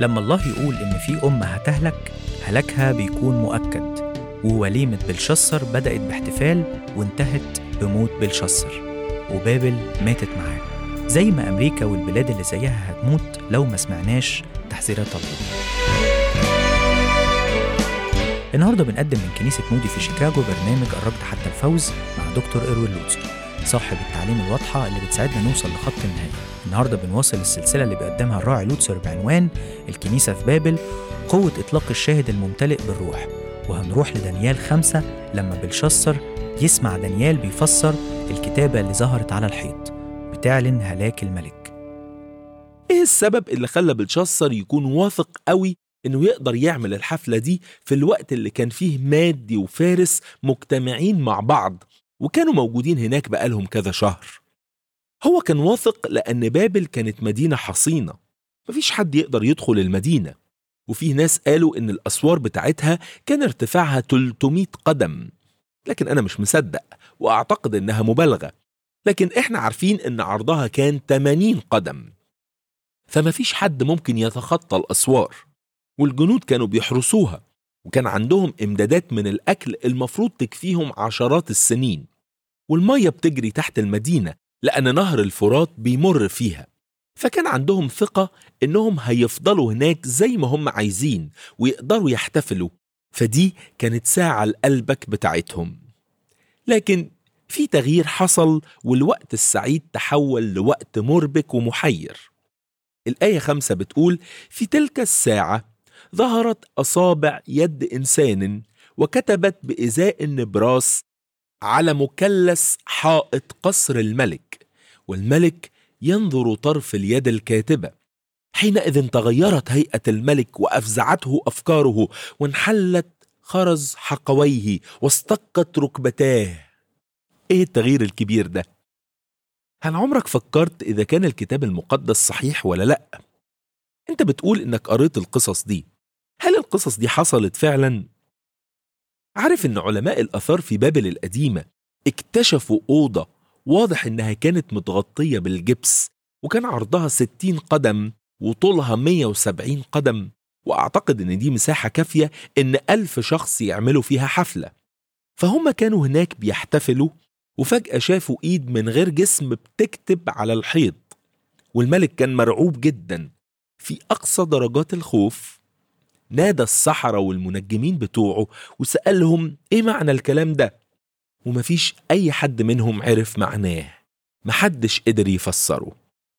لما الله يقول إن في أمة هتهلك هلاكها بيكون مؤكد ووليمة بلشسر بدأت باحتفال وانتهت بموت بلشسر وبابل ماتت معاه زي ما أمريكا والبلاد اللي زيها هتموت لو ما سمعناش تحذيرات الله النهارده بنقدم من كنيسة مودي في شيكاغو برنامج قربت حتى الفوز مع دكتور إروين لوتسر صاحب التعليم الواضحة اللي بتساعدنا نوصل لخط النهاية النهارده بنواصل السلسلة اللي بيقدمها الراعي لوتسر بعنوان الكنيسة في بابل قوة إطلاق الشاهد الممتلئ بالروح وهنروح لدانيال خمسة لما بلشسر يسمع دانيال بيفسر الكتابة اللي ظهرت على الحيط بتعلن هلاك الملك ايه السبب اللي خلى بلشسر يكون واثق قوي انه يقدر يعمل الحفلة دي في الوقت اللي كان فيه مادي وفارس مجتمعين مع بعض وكانوا موجودين هناك بقالهم كذا شهر هو كان واثق لأن بابل كانت مدينة حصينة مفيش حد يقدر يدخل المدينة وفيه ناس قالوا إن الأسوار بتاعتها كان ارتفاعها 300 قدم لكن أنا مش مصدق وأعتقد إنها مبالغة لكن إحنا عارفين إن عرضها كان 80 قدم فمفيش حد ممكن يتخطى الأسوار والجنود كانوا بيحرسوها وكان عندهم إمدادات من الأكل المفروض تكفيهم عشرات السنين والمية بتجري تحت المدينة لأن نهر الفرات بيمر فيها فكان عندهم ثقة إنهم هيفضلوا هناك زي ما هم عايزين ويقدروا يحتفلوا فدي كانت ساعة لقلبك بتاعتهم لكن في تغيير حصل والوقت السعيد تحول لوقت مربك ومحير الآية خمسة بتقول في تلك الساعة ظهرت أصابع يد إنسان وكتبت بإزاء النبراس على مثلث حائط قصر الملك والملك ينظر طرف اليد الكاتبة حينئذ تغيرت هيئة الملك وأفزعته أفكاره وانحلت خرز حقويه واستقت ركبتاه ايه التغيير الكبير ده هل عمرك فكرت اذا كان الكتاب المقدس صحيح ولا لا انت بتقول انك قريت القصص دي هل القصص دي حصلت فعلا عارف ان علماء الاثار في بابل القديمه اكتشفوا اوضه واضح انها كانت متغطيه بالجبس وكان عرضها 60 قدم وطولها 170 قدم واعتقد ان دي مساحه كافيه ان ألف شخص يعملوا فيها حفله فهم كانوا هناك بيحتفلوا وفجأة شافوا إيد من غير جسم بتكتب على الحيط والملك كان مرعوب جدا في أقصى درجات الخوف نادى السحرة والمنجمين بتوعه وسألهم إيه معنى الكلام ده ومفيش أي حد منهم عرف معناه محدش قدر يفسره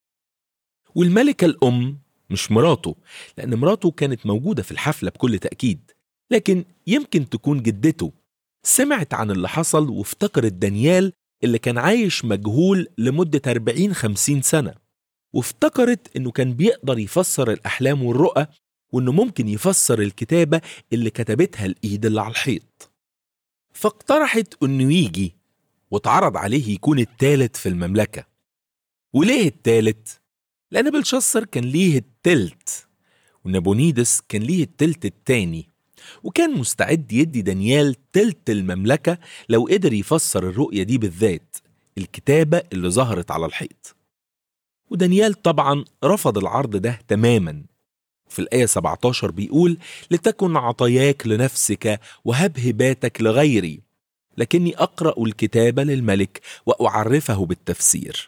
والملكة الأم مش مراته لأن مراته كانت موجودة في الحفلة بكل تأكيد لكن يمكن تكون جدته سمعت عن اللي حصل وافتكرت دانيال اللي كان عايش مجهول لمدة 40-50 سنة وافتكرت انه كان بيقدر يفسر الأحلام والرؤى وانه ممكن يفسر الكتابة اللي كتبتها الإيد اللي على الحيط فاقترحت انه يجي واتعرض عليه يكون التالت في المملكة وليه التالت؟ لأن بلشسر كان ليه التلت ونابونيدس كان ليه التلت التاني وكان مستعد يدي دانيال تلت المملكة لو قدر يفسر الرؤية دي بالذات الكتابة اللي ظهرت على الحيط ودانيال طبعا رفض العرض ده تماما في الآية 17 بيقول لتكن عطاياك لنفسك وهب هباتك لغيري لكني أقرأ الكتاب للملك وأعرفه بالتفسير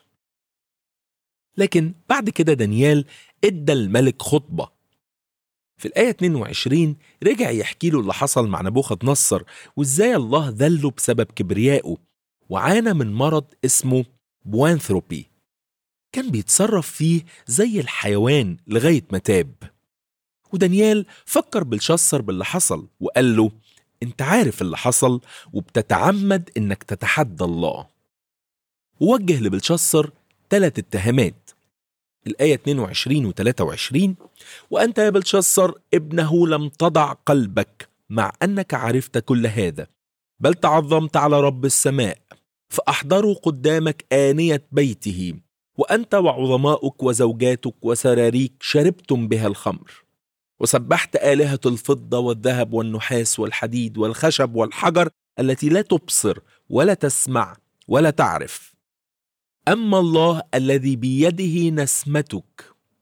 لكن بعد كده دانيال ادى الملك خطبه في الآية 22 رجع يحكي له اللي حصل مع نبوخذ نصر وإزاي الله ذله بسبب كبريائه وعانى من مرض اسمه بوانثروبي كان بيتصرف فيه زي الحيوان لغاية ما تاب ودانيال فكر بلشسر باللي حصل وقال له انت عارف اللي حصل وبتتعمد انك تتحدى الله ووجه لبلشسر ثلاث اتهامات الآية 22 و 23 وأنت يا بلشسر ابنه لم تضع قلبك مع أنك عرفت كل هذا بل تعظمت على رب السماء فأحضروا قدامك آنية بيته وأنت وعظماؤك وزوجاتك وسراريك شربتم بها الخمر وسبحت آلهة الفضة والذهب والنحاس والحديد والخشب والحجر التي لا تبصر ولا تسمع ولا تعرف أما الله الذي بيده نسمتك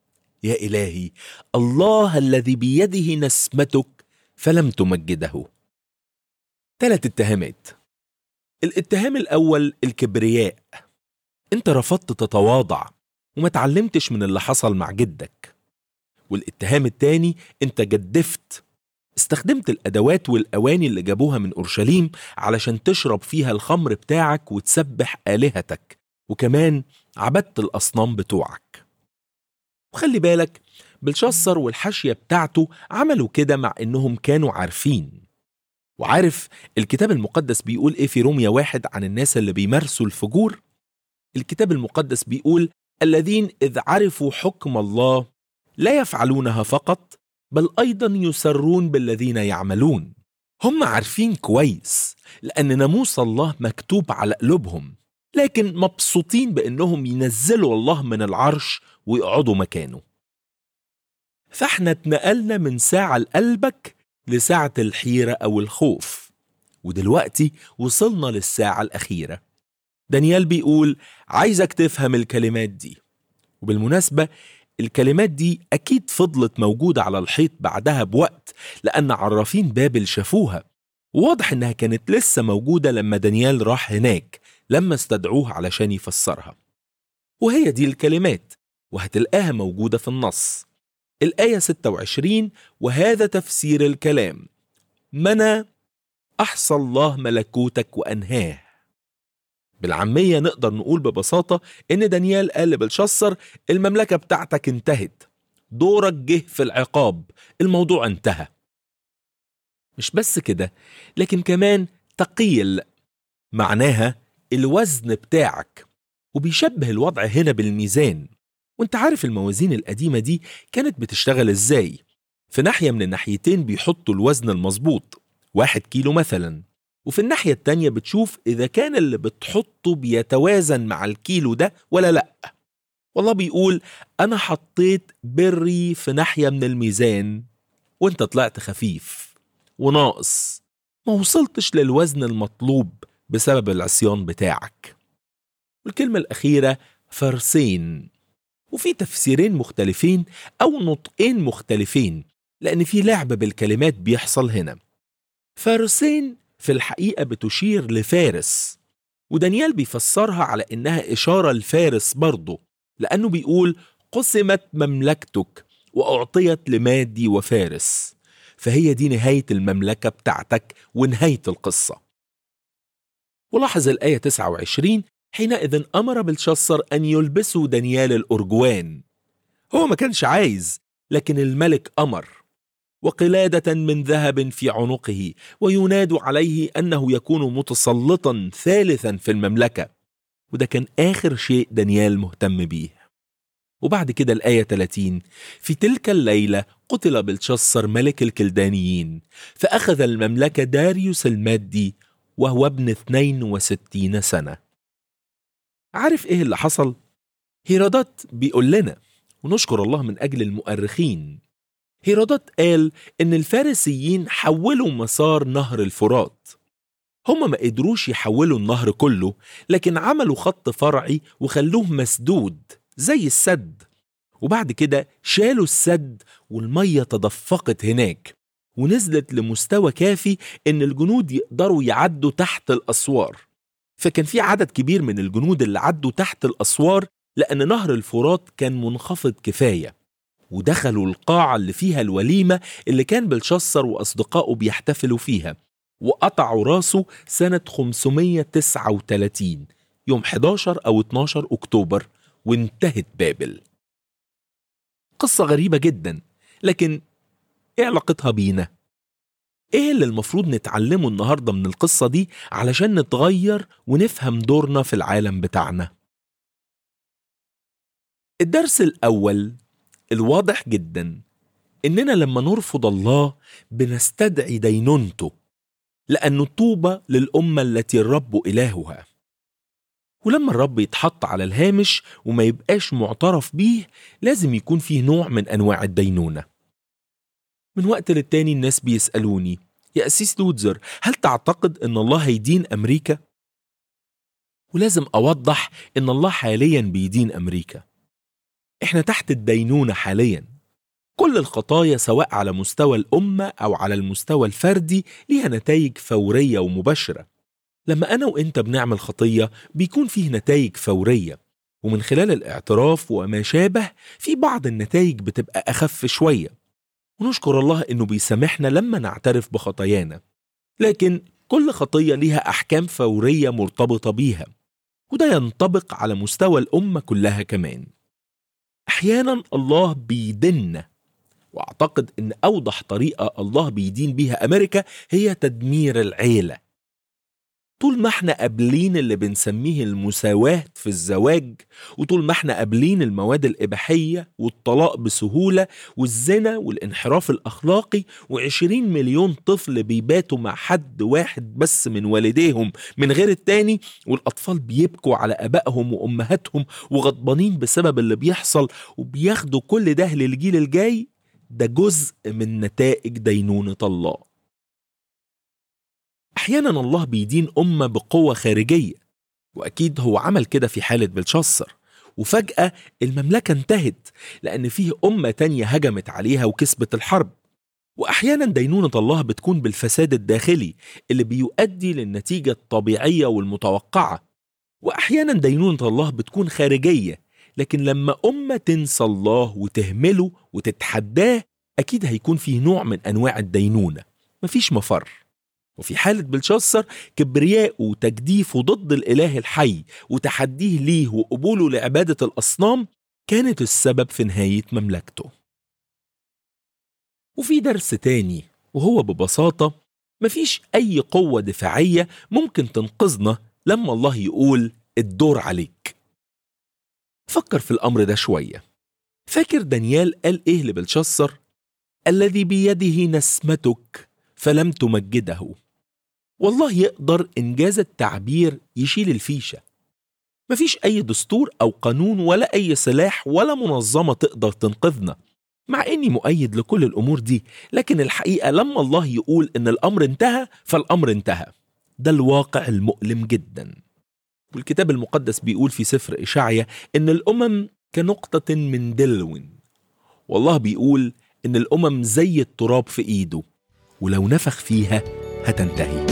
يا إلهي الله الذي بيده نسمتك فلم تمجده ثلاث اتهامات الاتهام الأول الكبرياء انت رفضت تتواضع وما تعلمتش من اللي حصل مع جدك والاتهام التاني انت جدفت استخدمت الأدوات والأواني اللي جابوها من أورشليم علشان تشرب فيها الخمر بتاعك وتسبح آلهتك وكمان عبدت الأصنام بتوعك وخلي بالك بلشصر والحاشية بتاعته عملوا كده مع إنهم كانوا عارفين وعارف الكتاب المقدس بيقول إيه في روميا واحد عن الناس اللي بيمارسوا الفجور الكتاب المقدس بيقول الذين إذ عرفوا حكم الله لا يفعلونها فقط بل أيضا يسرون بالذين يعملون هم عارفين كويس لأن ناموس الله مكتوب على قلوبهم لكن مبسوطين بأنهم ينزلوا الله من العرش ويقعدوا مكانه فاحنا اتنقلنا من ساعة لقلبك لساعة الحيرة أو الخوف ودلوقتي وصلنا للساعة الأخيرة دانيال بيقول عايزك تفهم الكلمات دي وبالمناسبة الكلمات دي أكيد فضلت موجودة على الحيط بعدها بوقت لأن عرافين بابل شافوها واضح إنها كانت لسه موجودة لما دانيال راح هناك لما استدعوه علشان يفسرها وهي دي الكلمات وهتلقاها موجودة في النص الآية 26 وهذا تفسير الكلام منى أحصى الله ملكوتك وأنهاه بالعامية نقدر نقول ببساطة إن دانيال قال لبلشصر المملكة بتاعتك انتهت دورك جه في العقاب الموضوع انتهى مش بس كده لكن كمان تقيل معناها الوزن بتاعك وبيشبه الوضع هنا بالميزان وانت عارف الموازين القديمة دي كانت بتشتغل ازاي في ناحية من الناحيتين بيحطوا الوزن المظبوط واحد كيلو مثلا وفي الناحية التانية بتشوف إذا كان اللي بتحطه بيتوازن مع الكيلو ده ولا لأ والله بيقول أنا حطيت بري في ناحية من الميزان وانت طلعت خفيف وناقص ما وصلتش للوزن المطلوب بسبب العصيان بتاعك والكلمة الأخيرة فرسين وفي تفسيرين مختلفين أو نطقين مختلفين لأن في لعب بالكلمات بيحصل هنا فارسين في الحقيقة بتشير لفارس ودانيال بيفسرها على إنها إشارة لفارس برضه لأنه بيقول قسمت مملكتك وأعطيت لمادي وفارس فهي دي نهاية المملكة بتاعتك ونهاية القصة ولاحظ الآية 29 حينئذ أمر بلشصر أن يلبسوا دانيال الأرجوان هو ما كانش عايز لكن الملك أمر وقلادة من ذهب في عنقه ويناد عليه أنه يكون متسلطا ثالثا في المملكة وده كان آخر شيء دانيال مهتم بيه وبعد كده الآية 30 في تلك الليلة قتل بلشصر ملك الكلدانيين فأخذ المملكة داريوس المادي وهو ابن 62 سنة عارف إيه اللي حصل؟ هيرودات بيقول لنا ونشكر الله من أجل المؤرخين هيرودوت قال إن الفارسيين حولوا مسار نهر الفرات هم ما قدروش يحولوا النهر كله لكن عملوا خط فرعي وخلوه مسدود زي السد وبعد كده شالوا السد والمية تدفقت هناك ونزلت لمستوى كافي إن الجنود يقدروا يعدوا تحت الأسوار فكان في عدد كبير من الجنود اللي عدوا تحت الأسوار لأن نهر الفرات كان منخفض كفاية ودخلوا القاعة اللي فيها الوليمة اللي كان بلشصر وأصدقائه بيحتفلوا فيها وقطعوا راسه سنة 539 يوم 11 أو 12 أكتوبر وانتهت بابل قصة غريبة جدا لكن ايه علاقتها بينا؟ ايه اللي المفروض نتعلمه النهاردة من القصة دي علشان نتغير ونفهم دورنا في العالم بتاعنا؟ الدرس الأول الواضح جدا إننا لما نرفض الله بنستدعي دينونته لأنه طوبى للأمة التي الرب إلهها ولما الرب يتحط على الهامش وما يبقاش معترف بيه لازم يكون فيه نوع من أنواع الدينونة من وقت للتاني الناس بيسألوني يا أسيس لودزر هل تعتقد أن الله هيدين أمريكا؟ ولازم أوضح أن الله حاليا بيدين أمريكا احنا تحت الدينونة حاليا كل الخطايا سواء على مستوى الأمة أو على المستوى الفردي ليها نتائج فورية ومباشرة لما أنا وإنت بنعمل خطية بيكون فيه نتائج فورية ومن خلال الاعتراف وما شابه في بعض النتائج بتبقى أخف شوية ونشكر الله إنه بيسامحنا لما نعترف بخطايانا لكن كل خطية ليها أحكام فورية مرتبطة بيها وده ينطبق على مستوى الأمة كلها كمان أحيانا الله بيدنا وأعتقد إن أوضح طريقة الله بيدين بيها أمريكا هي تدمير العيلة طول ما احنا قابلين اللي بنسميه المساواة في الزواج وطول ما احنا قابلين المواد الإباحية والطلاق بسهولة والزنا والانحراف الأخلاقي وعشرين مليون طفل بيباتوا مع حد واحد بس من والديهم من غير التاني والأطفال بيبكوا على أبائهم وأمهاتهم وغضبانين بسبب اللي بيحصل وبياخدوا كل ده للجيل الجاي ده جزء من نتائج دينونة الله أحيانا الله بيدين أمة بقوة خارجية وأكيد هو عمل كده في حالة بلشصر وفجأة المملكة انتهت لأن فيه أمة تانية هجمت عليها وكسبت الحرب وأحيانا دينونة الله بتكون بالفساد الداخلي اللي بيؤدي للنتيجة الطبيعية والمتوقعة وأحيانا دينونة الله بتكون خارجية لكن لما أمة تنسى الله وتهمله وتتحداه أكيد هيكون فيه نوع من أنواع الدينونة مفيش مفر وفي حالة بلشصر كبرياءه وتجديفه ضد الإله الحي وتحديه ليه وقبوله لعبادة الأصنام كانت السبب في نهاية مملكته وفي درس تاني وهو ببساطة مفيش أي قوة دفاعية ممكن تنقذنا لما الله يقول الدور عليك فكر في الأمر ده شوية فاكر دانيال قال إيه لبلشصر الذي بيده نسمتك فلم تمجده والله يقدر إنجاز التعبير يشيل الفيشة مفيش أي دستور أو قانون ولا أي سلاح ولا منظمة تقدر تنقذنا مع إني مؤيد لكل الأمور دي لكن الحقيقة لما الله يقول إن الأمر انتهى فالأمر انتهى ده الواقع المؤلم جدا والكتاب المقدس بيقول في سفر إشعيا إن الأمم كنقطة من دلو والله بيقول إن الأمم زي التراب في إيده ولو نفخ فيها هتنتهي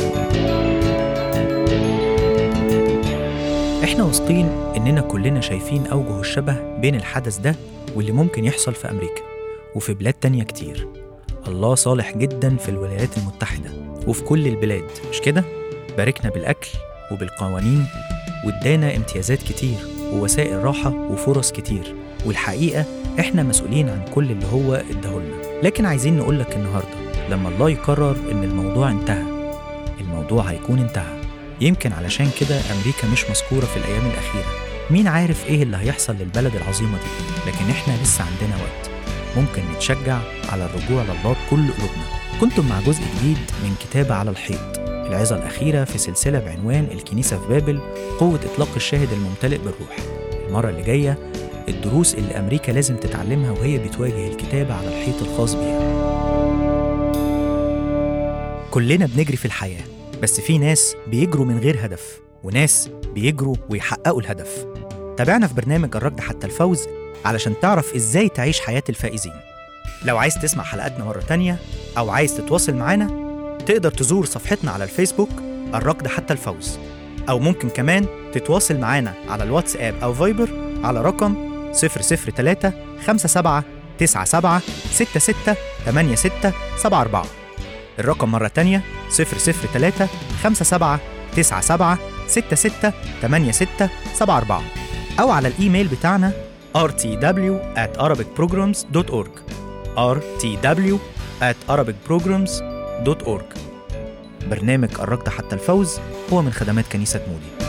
احنا واثقين اننا كلنا شايفين اوجه الشبه بين الحدث ده واللي ممكن يحصل في امريكا وفي بلاد تانية كتير الله صالح جدا في الولايات المتحدة وفي كل البلاد مش كده؟ باركنا بالأكل وبالقوانين وادانا امتيازات كتير ووسائل راحة وفرص كتير والحقيقة احنا مسؤولين عن كل اللي هو اداهولنا لكن عايزين نقولك النهاردة لما الله يقرر ان الموضوع انتهى الموضوع هيكون انتهى يمكن علشان كده أمريكا مش مذكورة في الأيام الأخيرة مين عارف إيه اللي هيحصل للبلد العظيمة دي لكن إحنا لسه عندنا وقت ممكن نتشجع على الرجوع لله بكل قلوبنا كنتم مع جزء جديد من كتابة على الحيط العظة الأخيرة في سلسلة بعنوان الكنيسة في بابل قوة إطلاق الشاهد الممتلئ بالروح المرة اللي جاية الدروس اللي أمريكا لازم تتعلمها وهي بتواجه الكتابة على الحيط الخاص بيها كلنا بنجري في الحياة بس في ناس بيجروا من غير هدف وناس بيجروا ويحققوا الهدف تابعنا في برنامج الركض حتى الفوز علشان تعرف ازاي تعيش حياة الفائزين لو عايز تسمع حلقاتنا مرة تانية أو عايز تتواصل معانا تقدر تزور صفحتنا على الفيسبوك الركض حتى الفوز أو ممكن كمان تتواصل معانا على الواتساب أو فايبر على رقم 003 57 97 66 86 74 الرقم مرة تانية 003 57 97 66 86 74 أو على الإيميل بتاعنا rtw at arabicprograms.org rtw at arabicprograms.org برنامج الركض حتى الفوز هو من خدمات كنيسة مودي